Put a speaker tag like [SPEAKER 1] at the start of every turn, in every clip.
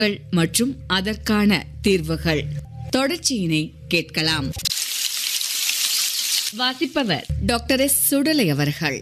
[SPEAKER 1] மற்றும் அதற்கான தீர்வுகள் தொடர்ச்சியினை கேட்கலாம் வாசிப்பவர் டாக்டர் எஸ் சுடலை அவர்கள்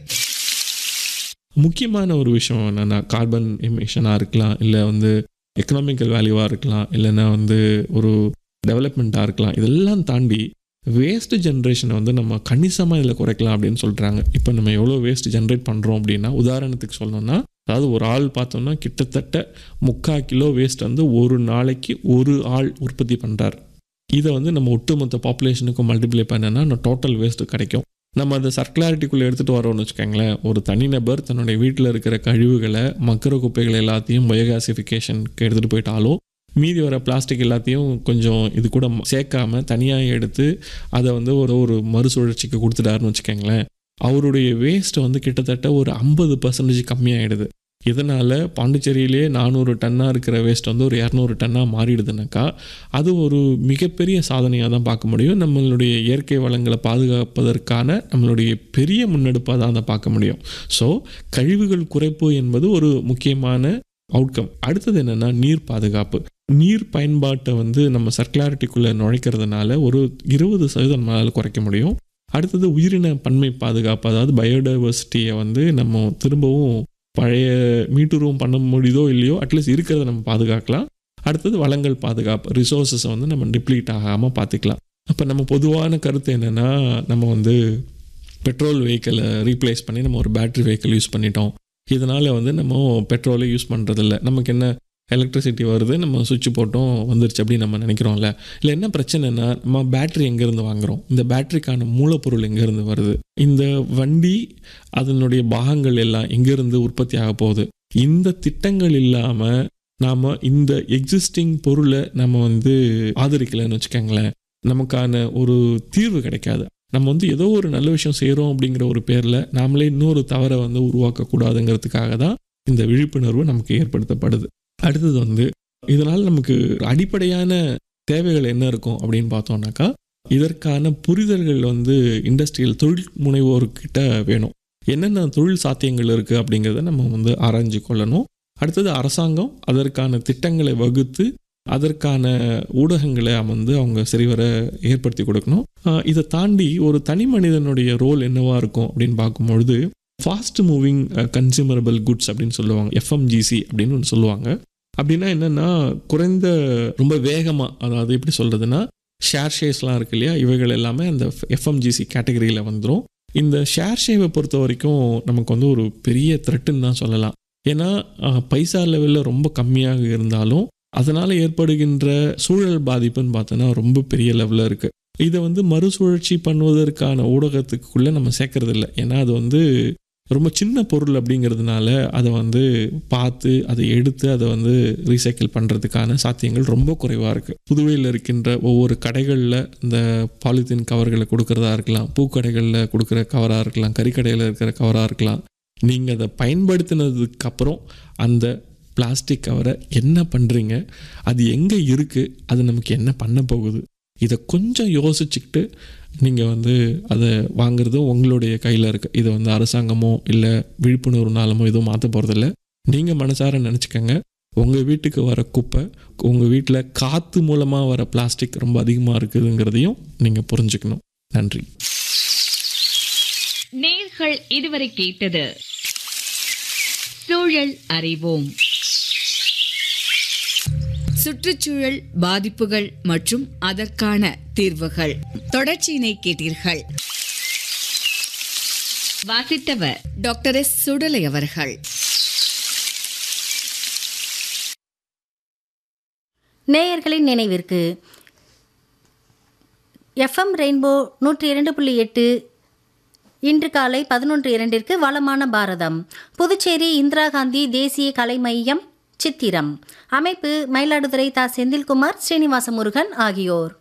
[SPEAKER 2] முக்கியமான ஒரு விஷயம் என்னென்னா கார்பன் எமிஷனாக இருக்கலாம் இல்லை வந்து எக்கனாமிக்கல் வேல்யூவாக இருக்கலாம் இல்லைன்னா வந்து ஒரு டெவலப்மெண்ட்டாக இருக்கலாம் இதெல்லாம் தாண்டி வேஸ்ட் ஜென்ரேஷனை வந்து நம்ம கணிசமாக இதில் குறைக்கலாம் அப்படின்னு சொல்கிறாங்க இப்போ நம்ம எவ்வளோ வேஸ்ட் ஜென்ரேட் பண்ணுறோம் அப்படின்னா உதாரணத்துக்கு சொல்லணும்னா அதாவது ஒரு ஆள் பார்த்தோம்னா கிட்டத்தட்ட முக்கால் கிலோ வேஸ்ட் வந்து ஒரு நாளைக்கு ஒரு ஆள் உற்பத்தி பண்ணுறார் இதை வந்து நம்ம ஒட்டுமொத்த பாப்புலேஷனுக்கு மல்டிப்ளை பண்ணனா டோட்டல் வேஸ்ட் கிடைக்கும் நம்ம அந்த சர்க்குலாரிட்டிக்குள்ளே எடுத்துகிட்டு வரோம்னு வச்சுக்கோங்களேன் ஒரு தனிநபர் தன்னுடைய வீட்டில் இருக்கிற கழிவுகளை மக்கிற குப்பைகள் எல்லாத்தையும் பயோகாசிஃபிகேஷனுக்கு எடுத்துகிட்டு போயிட்டாலோ மீதி வர பிளாஸ்டிக் எல்லாத்தையும் கொஞ்சம் இது கூட சேர்க்காம தனியாக எடுத்து அதை வந்து ஒரு ஒரு மறுசுழற்சிக்கு கொடுத்துட்டாருன்னு வச்சுக்கோங்களேன் அவருடைய வேஸ்ட் வந்து கிட்டத்தட்ட ஒரு ஐம்பது பர்சன்டேஜ் கம்மியாயிடுது இதனால் பாண்டிச்சேரியிலே நானூறு டன்னாக இருக்கிற வேஸ்ட் வந்து ஒரு இரநூறு டன்னாக மாறிடுதுனாக்கா அது ஒரு மிகப்பெரிய சாதனையாக தான் பார்க்க முடியும் நம்மளுடைய இயற்கை வளங்களை பாதுகாப்பதற்கான நம்மளுடைய பெரிய முன்னெடுப்பாக தான் அதை பார்க்க முடியும் ஸோ கழிவுகள் குறைப்பு என்பது ஒரு முக்கியமான அவுட்கம் அடுத்தது என்னென்னா நீர் பாதுகாப்பு நீர் பயன்பாட்டை வந்து நம்ம சர்க்குலாரிட்டிக்குள்ளே நுழைக்கிறதுனால ஒரு இருபது சதவீதம் நம்மளால் குறைக்க முடியும் அடுத்தது உயிரின பன்மை பாதுகாப்பு அதாவது பயோடைவர்சிட்டியை வந்து நம்ம திரும்பவும் பழைய மீட்டுருவம் பண்ண முடியுதோ இல்லையோ அட்லீஸ்ட் இருக்கிறத நம்ம பாதுகாக்கலாம் அடுத்தது வளங்கள் பாதுகாப்பு ரிசோர்ஸஸை வந்து நம்ம டிப்ளீட் ஆகாமல் பார்த்துக்கலாம் அப்போ நம்ம பொதுவான கருத்து என்னென்னா நம்ம வந்து பெட்ரோல் வெஹிக்கிளை ரீப்ளேஸ் பண்ணி நம்ம ஒரு பேட்ரி வெஹிக்கிள் யூஸ் பண்ணிட்டோம் இதனால் வந்து நம்ம பெட்ரோலை யூஸ் பண்ணுறதில்ல நமக்கு என்ன எலக்ட்ரிசிட்டி வருது நம்ம சுவிட்ச் போட்டோம் வந்துருச்சு அப்படின்னு நம்ம நினைக்கிறோம்ல இல்லை என்ன பிரச்சனைனா நம்ம பேட்ரி எங்கேருந்து வாங்குகிறோம் இந்த பேட்ரிக்கான மூலப்பொருள் எங்கேருந்து வருது இந்த வண்டி அதனுடைய பாகங்கள் எல்லாம் எங்கேருந்து உற்பத்தி ஆக போகுது இந்த திட்டங்கள் இல்லாமல் நாம் இந்த எக்ஸிஸ்டிங் பொருளை நம்ம வந்து ஆதரிக்கலைன்னு வச்சுக்கோங்களேன் நமக்கான ஒரு தீர்வு கிடைக்காது நம்ம வந்து ஏதோ ஒரு நல்ல விஷயம் செய்கிறோம் அப்படிங்கிற ஒரு பேரில் நாமளே இன்னொரு தவறை வந்து உருவாக்கக்கூடாதுங்கிறதுக்காக தான் இந்த விழிப்புணர்வு நமக்கு ஏற்படுத்தப்படுது அடுத்தது வந்து இதனால் நமக்கு அடிப்படையான தேவைகள் என்ன இருக்கும் அப்படின்னு பார்த்தோம்னாக்கா இதற்கான புரிதல்கள் வந்து இண்டஸ்ட்ரியல் தொழில் முனைவோர்கிட்ட வேணும் என்னென்ன தொழில் சாத்தியங்கள் இருக்குது அப்படிங்கிறத நம்ம வந்து ஆராய்ஞ்சு கொள்ளணும் அடுத்தது அரசாங்கம் அதற்கான திட்டங்களை வகுத்து அதற்கான ஊடகங்களை வந்து அவங்க சரிவர ஏற்படுத்தி கொடுக்கணும் இதை தாண்டி ஒரு தனி மனிதனுடைய ரோல் என்னவா இருக்கும் அப்படின்னு பார்க்கும்பொழுது ஃபாஸ்ட் மூவிங் கன்சியூமரபிள் குட்ஸ் அப்படின்னு சொல்லுவாங்க எஃப்எம்ஜிசி அப்படின்னு ஒன்று சொல்லுவாங்க அப்படின்னா என்னென்னா குறைந்த ரொம்ப வேகமாக அதாவது எப்படி சொல்கிறதுனா ஷேர் ஷேர்ஸ்லாம் இருக்கு இல்லையா இவைகள் எல்லாமே அந்த எஃப்எம்ஜிசி கேட்டகரியில் வந்துடும் இந்த ஷேர் ஷேவை பொறுத்த வரைக்கும் நமக்கு வந்து ஒரு பெரிய த்ரெட்டுன்னு தான் சொல்லலாம் ஏன்னா பைசா லெவலில் ரொம்ப கம்மியாக இருந்தாலும் அதனால் ஏற்படுகின்ற சூழல் பாதிப்புன்னு பார்த்தோன்னா ரொம்ப பெரிய லெவலில் இருக்குது இதை வந்து மறுசுழற்சி பண்ணுவதற்கான ஊடகத்துக்குள்ளே நம்ம சேர்க்கறது இல்லை ஏன்னா அது வந்து ரொம்ப சின்ன பொருள் அப்படிங்கிறதுனால அதை வந்து பார்த்து அதை எடுத்து அதை வந்து ரீசைக்கிள் பண்ணுறதுக்கான சாத்தியங்கள் ரொம்ப குறைவாக இருக்குது புதுவையில் இருக்கின்ற ஒவ்வொரு கடைகளில் இந்த பாலித்தீன் கவர்களை கொடுக்குறதா இருக்கலாம் பூக்கடைகளில் கொடுக்குற கவராக இருக்கலாம் கறிக்கடையில் இருக்கிற கவராக இருக்கலாம் நீங்கள் அதை பயன்படுத்தினதுக்கப்புறம் அந்த பிளாஸ்டிக் கவரை என்ன பண்ணுறீங்க அது எங்கே இருக்குது அது நமக்கு என்ன பண்ண போகுது இதை கொஞ்சம் யோசிச்சுக்கிட்டு நீங்கள் வந்து அதை வாங்குறதும் உங்களுடைய கையில் இருக்குது இதை வந்து அரசாங்கமோ இல்லை விழிப்புணர்வு நாளமோ எதுவும் மாற்ற போகிறதில்ல நீங்கள் மனசார நினச்சிக்கோங்க உங்கள் வீட்டுக்கு வர குப்பை உங்கள் வீட்டில் காற்று மூலமாக வர பிளாஸ்டிக் ரொம்ப அதிகமாக இருக்குதுங்கிறதையும் நீங்கள் புரிஞ்சுக்கணும் நன்றி
[SPEAKER 1] நேர்கள் இதுவரை கேட்டது சூழல் அறிவோம் சுற்றுச்சூழல் பாதிப்புகள் மற்றும் அதற்கான தீர்வுகள் தொடர்ச்சியினை கேட்டீர்கள் வாசித்தவர் டாக்டர் எஸ் சுடலை அவர்கள்
[SPEAKER 3] நேயர்களின் நினைவிற்கு எஃப்எம் ரெயின்போ நூற்றி இரண்டு புள்ளி எட்டு இன்று காலை பதினொன்று இரண்டிற்கு வளமான பாரதம் புதுச்சேரி இந்திரா காந்தி தேசிய கலை மையம் சித்திரம் அமைப்பு மயிலாடுதுறை தா செந்தில்குமார் ஸ்ரீனிவாச முருகன் ஆகியோர்